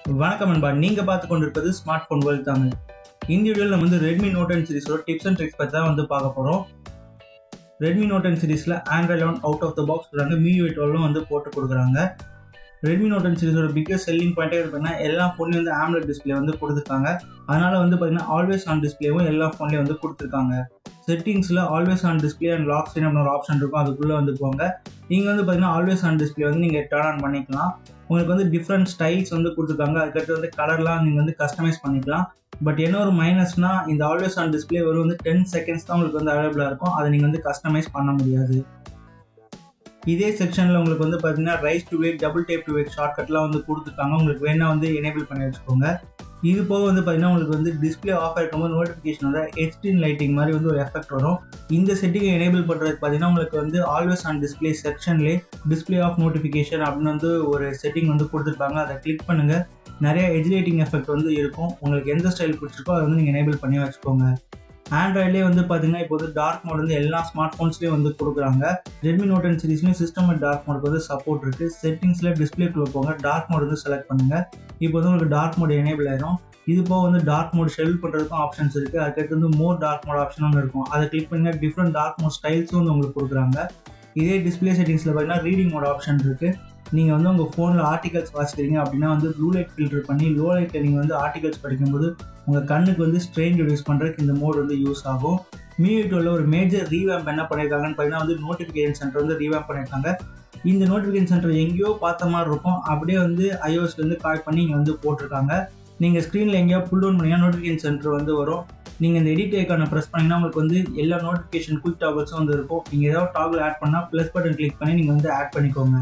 வணக்கம் நண்பா நீங்கள் பார்த்து கொண்டிருப்பது ஸ்மார்ட் ஃபோன் வேர்ல்ட் தமிழ் இந்த வீடியோவில் நம்ம வந்து ரெட்மி நோட் அண்ட் சீரிஸோட டிப்ஸ் அண்ட் ட்ரிக்ஸ் பற்றி தான் வந்து பார்க்க போகிறோம் ரெட்மி நோட் அண்ட் சீரிஸில் Android eleven out of the box கொடுக்குறாங்க மியூ டுவெல்லும் வந்து போட்டு கொடுக்குறாங்க ரெட்மி நோட் அண்ட் சீரிஸோட பிக்கஸ்ட் செல்லிங் பாயிண்டே பார்த்தீங்கன்னா எல்லா ஃபோன்லேயும் வந்து ஆம்லெட் டிஸ்பிளே வந்து கொடுத்துருக்காங்க அதனால் வந்து பார்த்தீங்கன்னா ஆல்வேஸ் ஆன் டிஸ்பிளேவும் எல்லா ஃபோன்லேயும் வந்து கொடுத்துருக்காங்க செட்டிங்ஸில் always on display and lock screen அப்படின்னு ஒரு ஆப்ஷன் இருக்கும் அதுக்குள்ளே வந்து போங்க நீங்கள் வந்து பார்த்தீங்கன்னா ஆல்வேஸ் ஆன் டிஸ்பிளே வந்து நீங்கள் டர்ன் ஆன் பண்ணிக்கலாம் உங்களுக்கு வந்து டிஃப்ரெண்ட் ஸ்டைல்ஸ் வந்து கொடுத்துருக்காங்க அதுக்கடுத்து வந்து கலர்லாம் நீங்கள் வந்து கஸ்டமைஸ் பண்ணிக்கலாம் பட் என்ன ஒரு மைனஸ்னா இந்த ஆல்வேஸ் ஆன் டிஸ்பிளே வரும் வந்து டென் செகண்ட்ஸ் தான் உங்களுக்கு வந்து அவைலபிளாக இருக்கும் அதை நீங்கள் வந்து கஸ்டமைஸ் பண்ண முடியாது இதே செக்ஷனில் உங்களுக்கு வந்து பார்த்தீங்கன்னா raise to wake double tap to wake ஷார்ட்கட்லாம் வந்து கொடுத்துருக்காங்க உங்களுக்கு வேணா வந்து எனேபிள் பண்ணி வச்சுக்கோங்க இது போக வந்து பார்த்தீங்கன்னா உங்களுக்கு வந்து டிஸ்பிளே ஆஃப் ஆகிருக்கும்போது நோட்டிஃபிகேஷனோட எக்ஸ்ட்ரீன் லைட்டிங் மாதிரி வந்து ஒரு எஃபெக்ட் வரும் இந்த செட்டிங்கை எனேபிள் பண்ணுறதுக்கு பார்த்தீங்கன்னா உங்களுக்கு வந்து ஆல்வேஸ் ஆன் டிஸ்பிளே செக்ஷன்லேயே டிஸ்பிளே ஆஃப் நோட்டிஃபிகேஷன் அப்படின்னு வந்து ஒரு செட்டிங் வந்து கொடுத்துருப்பாங்க அதை கிளிக் பண்ணுங்கள் நிறைய எஜிலேட்டிங் எஃபெக்ட் வந்து இருக்கும் உங்களுக்கு எந்த ஸ்டைல் பிடிச்சிருக்கோ அதை வந்து நீங்கள் எனேபிள் பண்ணி வச்சுக்கோங்க ஆண்ட்ராய்ட்லேயே வந்து பார்த்தீங்கன்னா இப்போ வந்து டார்க் மோட் வந்து எல்லா ஸ்மார்ட் ஃபோன்ஸ்லேயும் வந்து கொடுக்குறாங்க ரெட்மி நோட் அண்ட் சீரிஸ்லையும் சிஸ்டம் அண்ட் டார்க் மோடுக்கு வந்து சப்போர்ட் இருக்குது செட்டிங்ஸில் டிஸ்பிளேக்குள்ளே போங்க டார்க் மோட் வந்து செலக்ட் பண்ணுங்கள் இப்போ வந்து உங்களுக்கு டார்க் மோட் எனேபிள் ஆயிரும் இது போக வந்து டார்க் மோட் ஷெல் பண்ணுறதுக்கும் ஆப்ஷன்ஸ் இருக்குது அதுக்கடுத்து வந்து மோர் டார்க் மோட் ஆப்ஷன் ஒன்று இருக்கும் அதை கிளிக் பண்ணி டிஃப்ரெண்ட் டார்க் மோட் ஸ்டைல்ஸும் வந்து உங்களுக்கு கொடுக்குறாங்க இதே டிஸ்பிளே செட்டிங்ஸில் பார்த்தீங்கன்னா ரீடிங் மோட் ஆப்ஷன் இருக்குது நீங்கள் வந்து உங்கள் ஃபோனில் ஆர்டிகல்ஸ் வாசிக்கிறீங்க அப்படின்னா வந்து ப்ளூ லைட் ஃபில்டர் பண்ணி லோ லைட்டில் நீங்கள் வந்து ஆர்டிகல்ஸ் படிக்கும்போது உங்கள் கண்ணுக்கு வந்து ஸ்ட்ரெயின் ரிடியூஸ் பண்ணுறதுக்கு இந்த மோட் வந்து யூஸ் ஆகும் மீடியோவில் ஒரு மேஜர் ரீவேம்ப் என்ன பண்ணியிருக்காங்கன்னு பார்த்தீங்கன்னா வந்து நோட்டிஃபிகேஷன் சென்டர் வந்து ரீவேம்ப் பண்ணியிருக்காங்க இந்த நோட்டிஃபிகேஷன் சென்டர் எங்கேயோ பார்த்த மாதிரி இருக்கும் அப்படியே வந்து ஐஓஎஸ்லேருந்து கால் பண்ணி இங்கே வந்து போட்டிருக்காங்க நீங்கள் ஸ்க்ரீனில் எங்கேயோ புல் டவுன் பண்ணிங்கன்னா நோட்டிஃபிகேஷன் சென்டர் வந்து வரும் நீங்கள் இந்த எடிட் ஐக்கான ப்ரெஸ் பண்ணிங்கன்னா உங்களுக்கு வந்து எல்லா நோட்டிஃபிகேஷன் குயிக் டாபிள்ஸும் வந்து இருக்கும் நீங்கள் ஏதாவது டாபிள் ஆட் பண்ணால் ப்ளஸ் பட்டன் கிளிக் பண்ணி நீங்கள் வந்து ஆட் பண்ணிக்கோங்க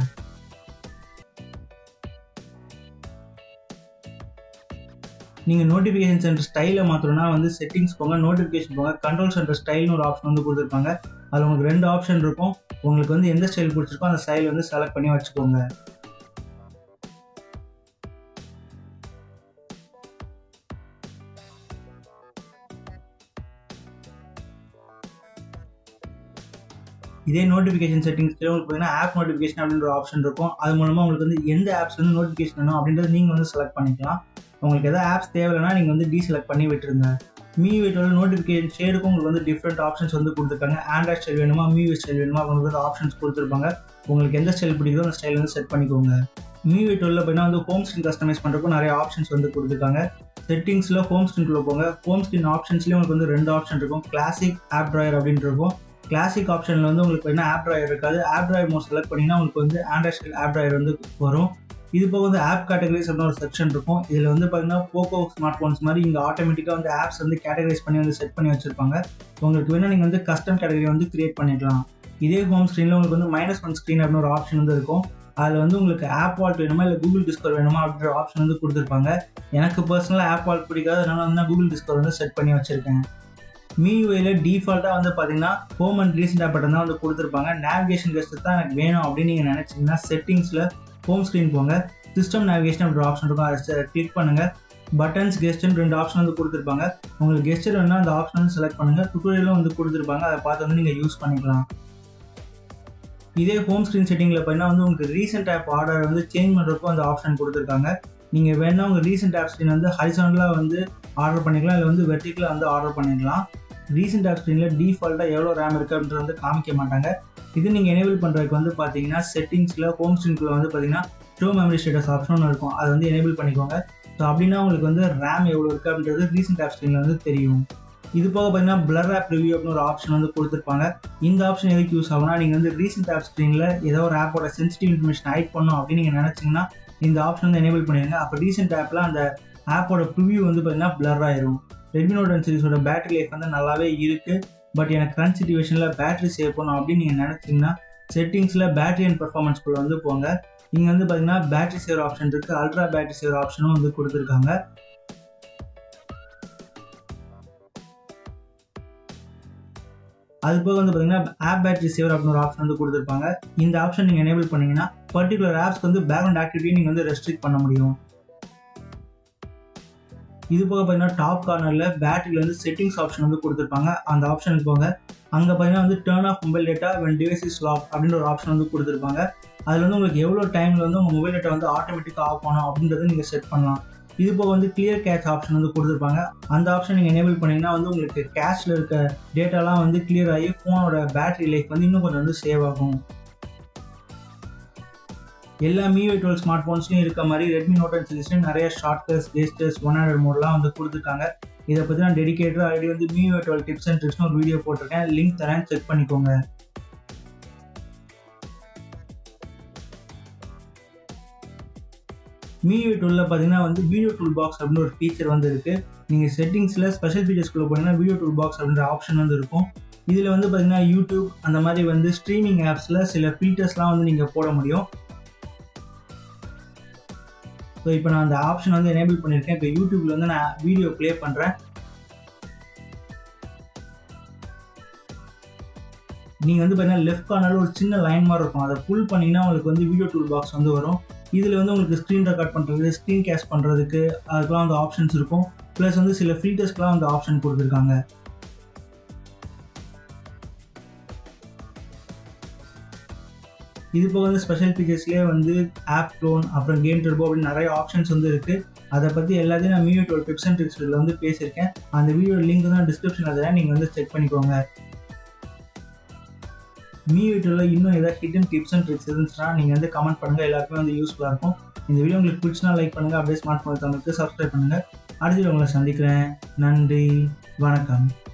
நீங்கள் நோட்டிஃபிகேஷன் சென்டர் ஸ்டைலை மாற்றணும்னா வந்து செட்டிங்ஸ் போங்க நோட்டிஃபிகேஷன் போங்க கண்ட்ரோல் சென்டர் ஸ்டைல்னு ஒரு ஆப்ஷன் வந்து கொடுத்துருப்பாங்க அதில் உங்களுக்கு ரெண்டு ஆப்ஷன் இருக்கும் உங்களுக்கு வந்து எந்த ஸ்டைல் பிடிச்சிருக்கோ அந்த ஸ்டைல் வந்து செலக்ட் பண்ணி வச்சுக்கோங்க இதே நோட்டிஃபிகேஷன் செட்டிங்ஸ்ல உங்களுக்கு பார்த்தீங்கன்னா ஆப் நோட்டிஃபிகேஷன் அப்படின்ற ஒரு ஆப்ஷன் இருக்கும் அது மூலமாக உங்களுக்கு வந்து எந்த ஆப்ஸ் வந்து நோட்டிஃபிகேஷன் வேணும் அப்படின்றது நீங்கள் வந்து செலக்ட் பண்ணிக்கலாம் உங்களுக்கு எதாவது ஆப்ஸ் தேவைன்னா நீங்கள் வந்து டீசெலக்ட் பண்ணி விட்டுருங்க மீ வீட்டோட நோட்டிஃபிகேஷன் ஷேருக்கும் உங்களுக்கு வந்து டிஃப்ரெண்ட் ஆப்ஷன்ஸ் வந்து கொடுத்துருக்காங்க ஆண்ட்ராய்ட் ஸ்டைல் வேணுமா மீ ஸ்டைல் வேணுமா உங்களுக்கு வந்து ஆப்ஷன்ஸ் கொடுத்துருப்பாங்க உங்களுக்கு எந்த ஸ்டைல் பிடிக்குதோ அந்த ஸ்டைல் வந்து செட் பண்ணிக்கோங்க மீ வீட்டோவில் பார்த்தீங்கன்னா வந்து ஹோம் ஸ்க்ரீன் கஸ்டமைஸ் பண்ணுறதுக்கும் நிறைய ஆப்ஷன்ஸ் வந்து கொடுத்துருக்காங்க செட்டிங்ஸில் ஹோம் ஸ்க்ரீனுக்குள்ளே போங்க ஹோம் ஸ்க்ரீன் ஆப்ஷன்ஸ்லேயும் உங்களுக்கு வந்து ரெண்டு ஆப்ஷன் இருக்கும் கிளாசிக் ஆப் ட்ராயர் அப்படின்னு இருக்கும் கிளாசிக் ஆப்ஷனில் வந்து உங்களுக்கு என்ன ஆப் ட்ராயர் இருக்காது ஆப் ட்ராயர் மோட் செலக்ட் பண்ணிங்கன்னா உங்களுக்கு வந்து ஆண்ட்ராய்ட் ஆப் ட்ராயர் வந்து வரும் இது போக வந்து ஆப் கேட்டகரிஸ் அப்படின்னு ஒரு செக்ஷன் இருக்கும் இதில் வந்து பார்த்தீங்கன்னா போக்கோ ஸ்மார்ட் ஃபோன்ஸ் மாதிரி இங்கே ஆட்டோமேட்டிக்காக வந்து ஆப்ஸ் வந்து கேட்டகரைஸ் பண்ணி வந்து செட் பண்ணி வச்சிருப்பாங்க உங்களுக்கு வேணால் நீங்கள் வந்து கஸ்டம் கேட்டகரி வந்து கிரியேட் பண்ணிக்கலாம் இதே ஹோம் ஸ்க்ரீனில் உங்களுக்கு வந்து மைனஸ் ஒன் ஸ்க்ரீன் அப்படின்னு ஒரு ஆப்ஷன் வந்து இருக்கும் அதில் வந்து உங்களுக்கு ஆப் வால்ட் வேணுமா இல்லை கூகுள் டிஸ்கவர் வேணுமா அப்படின்ற ஆப்ஷன் வந்து கொடுத்துருப்பாங்க எனக்கு பர்சனலாக ஆப் வால்ட் பிடிக்காது அதனால வந்து நான் கூகுள் டிஸ்கவர் வந்து செட் பண்ணி வச்சிருக்கேன் மியூஐயில் டிஃபால்ட்டாக வந்து பார்த்தீங்கன்னா home and recent app button தான் வந்து கொடுத்துருப்பாங்க நேவிகேஷன் கெஸ்ட் தான் எனக்கு வேணும் அப்படின்னு நீங்கள் நினச்சிங்கன்னா செட்டிங்ஸில் ஹோம் ஸ்க்ரீன் போங்க சிஸ்டம் நேவிகேஷன் அப்படின்ற ஆப்ஷன் இருக்கும் அதை கிளிக் பண்ணுங்கள் பட்டன்ஸ் கெஸ்ட்னு ரெண்டு ஆப்ஷன் வந்து கொடுத்துருப்பாங்க உங்களுக்கு கெஸ்டர் வேணால் அந்த ஆப்ஷன் வந்து செலக்ட் பண்ணுங்கள் டுட்டோரியலும் வந்து கொடுத்துருப்பாங்க அதை பார்த்து வந்து நீங்கள் யூஸ் பண்ணிக்கலாம் இதே ஹோம் ஸ்க்ரீன் செட்டிங்கில் பார்த்தீங்கன்னா வந்து உங்களுக்கு ரீசெண்ட் ஆப் ஆர்டர் வந்து சேஞ்ச் பண்ணுறதுக்கும் அந்த ஆப்ஷன் கொடுத்துருக்காங்க நீங்கள் வேணால் உங்கள் ரீசெண்ட் ஆப் ஸ்க்ரீன் வந்து ஹரிசாண்டலாக வந்து ஆர்டர் பண்ணிக்கலாம் இல்லை வந்து வெர்டிக்கலாக வந்து ஆர்டர் பண்ணிக்கலாம் ரீசெண்ட் ஆப் ஸ்க்ரீனில் டிஃபால்ட்டாக எவ்வளோ ரேம் இருக்குது அப்படின்றது வந்து காமிக்க மாட்டாங்க இது நீங்கள் எனேபிள் பண்ணுறதுக்கு வந்து பார்த்தீங்கன்னா செட்டிங்ஸில் ஹோம் ஸ்க்ரீனுக்குள்ள வந்து பார்த்தீங்கன்னா ஷோ மெமரி ஸ்டேட்டஸ் ஆப்ஷன் இருக்கும் அதை வந்து எனேபிள் பண்ணிக்கோங்க ஸோ அப்படின்னா உங்களுக்கு வந்து ரேம் எவ்வளோ இருக்குது அப்படின்றது ரீசெண்ட் ஆப் ஸ்க்ரீனில் வந்து தெரியும் இது போக பார்த்தீங்கன்னா பிளர் ஆப் ரிவ்யூ அப்படின்னு ஒரு ஆப்ஷன் வந்து கொடுத்துருப்பாங்க இந்த ஆப்ஷன் எதுக்கு யூஸ் ஆகும்னா நீங்கள் வந்து ரீசெண்ட் ஆப் ஸ்க்ரீனில் ஏதோ ஒரு ஆப்போட சென்சிட்டிவ் இன்ஃபர்மேஷன் ஹைட் பண்ணும் அப்படின்னு நீங்கள் நினச்சிங்கன்னா இந்த ஆப்ஷன் வந்து எனேபிள் பண்ணிடுங்க அப்போ ரீசெண்ட் ஆப்பில் அந்த ஆப்போட ப்ரிவியூ வந்து பார்த்தீங்கன்னா பிளர் ஆயிரும் ரெட்மி நோட் அண்ட் சீரிஸோட பேட்டரி லைஃப் வந்து நல்லாவே இருக்குது பட் எனக்கு கரண்ட் சுச்சுவேஷனில் பேட்டரி சேவ் பண்ணும் அப்படின்னு நீங்கள் நினச்சிங்கன்னா செட்டிங்ஸில் பேட்டரி அண்ட் பர்ஃபார்மன்ஸ்குள்ளே வந்து போங்க இங்கே வந்து பார்த்தீங்கன்னா பேட்டரி சேவர் ஆப்ஷன் இருக்குது அல்ட்ரா பேட்டரி சேவர் ஆப்ஷனும் வந்து கொடுத்துருக்காங்க அது போக வந்து பார்த்தீங்கன்னா ஆப் பேட்டரி சேவர் அப்படின்னு ஒரு ஆப்ஷன் வந்து கொடுத்துருப்பாங்க இந்த ஆப்ஷன் நீங்கள் எனேபிள் பண்ணீங்கன்னா பர்டிகுலர் ஆப்ஸ்க்கு வந்து பேக்ரவுண்ட் ஆக்டிவிட்டி நீங்கள் வந்து ரெஸ்ட்ரிக்ட் பண்ண முடியும் இது போக பார்த்தீங்கன்னா டாப் கார்னரில் பேட்டரியில் வந்து செட்டிங்ஸ் ஆப்ஷன் வந்து கொடுத்துருப்பாங்க அந்த ஆப்ஷனுக்கு போங்க அங்கே பார்த்தீங்கன்னா வந்து turn off mobile data when device is lock அப்படின்ற ஒரு ஆப்ஷன் வந்து கொடுத்துருப்பாங்க அதில் வந்து உங்களுக்கு எவ்வளோ டைமில் வந்து உங்கள் மொபைல் டேட்டா வந்து ஆட்டோமேட்டிக்காக ஆஃப் ஆகணும் அப்படின்றத நீங்கள் செட் பண்ணலாம் இது போக வந்து கிளியர் கேட்ச் ஆப்ஷன் வந்து கொடுத்துருப்பாங்க அந்த ஆப்ஷன் நீங்கள் எனேபிள் பண்ணிங்கன்னா வந்து உங்களுக்கு கேஷில் இருக்க டேட்டாலாம் வந்து கிளியர் ஆகி ஃபோனோட பேட்டரி லைஃப் வந்து இன்னும் கொஞ்சம் வந்து சேவ் ஆகும் எல்லா MIUI டுவெல் ஸ்மார்ட் ஃபோன்ஸ்லையும் இருக்க மாதிரி ரெட்மி நோட் அண்ட் சீரிஸ்லையும் நிறைய ஷார்ட்கட்ஸ் ஜெஸ்டர்ஸ் ஒன் ஹண்ட்ரட் மோட்லாம் வந்து கொடுத்துருக்காங்க இதை பற்றி நான் டெடிக்கேட்டடாக ஆல்ரெடி வந்து MIUI டுவெல் டிப்ஸ் அண்ட் ட்ரிக்ஸ்னு ஒரு வீடியோ போட்டிருக்கேன் லிங்க் தரேன் செக் பண்ணிக்கோங்க MIUI டுவெல்ல பார்த்தீங்கன்னா வந்து வீடியோ டூல் பாக்ஸ் அப்படின்னு ஒரு ஃபீச்சர் வந்து இருக்குது நீங்கள் செட்டிங்ஸில் ஸ்பெஷல் ஃபீச்சர்ஸ்குள்ளே போனீங்கன்னா வீடியோ டூல் பாக்ஸ் அப்படின்ற ஆப்ஷன் வந்து இருக்கும் இதில் வந்து பார்த்தீங்கன்னா யூடியூப் அந்த மாதிரி வந்து ஸ்ட்ரீமிங் ஆப்ஸில் சில ஃபீச்சர்ஸ்லாம் வந்து நீங்கள் போட முடியும் ஸோ இப்போ நான் அந்த ஆப்ஷன் வந்து எனேபிள் பண்ணியிருக்கேன் இப்போ யூடியூப்ல வந்து நான் வீடியோ ப்ளே பண்ணுறேன் நீங்கள் வந்து பார்த்தீங்கன்னா லெஃப்ட் கார்னரில் ஒரு சின்ன லைன் மாதிரி இருக்கும் அதை புல் பண்ணிங்கன்னா உங்களுக்கு வந்து வீடியோ டூல் பாக்ஸ் வந்து வரும் இதில் வந்து உங்களுக்கு ஸ்க்ரீன் ரெக்கார்ட் பண்ணுறது ஸ்க்ரீன் கேஷ் பண்ணுறதுக்கு அதுக்கெலாம் வந்து ஆப்ஷன்ஸ் இருக்கும் ப்ளஸ் வந்து சில ஃபில்டர்ஸ்க்குலாம் வந்து ஆப்ஷன் கொடுத்துருக்காங்க இது போக வந்து ஸ்பெஷல் ஃபீச்சர்ஸ்லேயே வந்து ஆப் க்ளோன் அப்புறம் கேம் டர்போ அப்படின்னு நிறைய ஆப்ஷன்ஸ் வந்து இருக்குது அதை பற்றி எல்லாத்தையும் நான் மியூ டுவெல் டிப்ஸ் அண்ட் ட்ரிக்ஸில் வந்து பேசியிருக்கேன் அந்த வீடியோ லிங்க் தான் டிஸ்கிரிப்ஷனில் தரேன் நீங்கள் வந்து செக் பண்ணிக்கோங்க மீ வீட்டில் இன்னும் ஏதாவது ஹிடன் டிப்ஸ் அண்ட் ட்ரிக்ஸ் இருந்துச்சுன்னா நீங்கள் வந்து கமெண்ட் பண்ணுங்கள் எல்லாருக்குமே வந்து யூஸ்ஃபுல்லாக இருக்கும் இந்த வீடியோ உங்களுக்கு பிடிச்சினா லைக் பண்ணுங்கள் அப்படியே ஸ்மார்ட் ஃபோன் தமிழுக்கு சப்ஸ்கிரைப் பண்ணுங்கள் அடுத்த உங்களை சந்திக்கிறேன் நன்றி வணக்கம்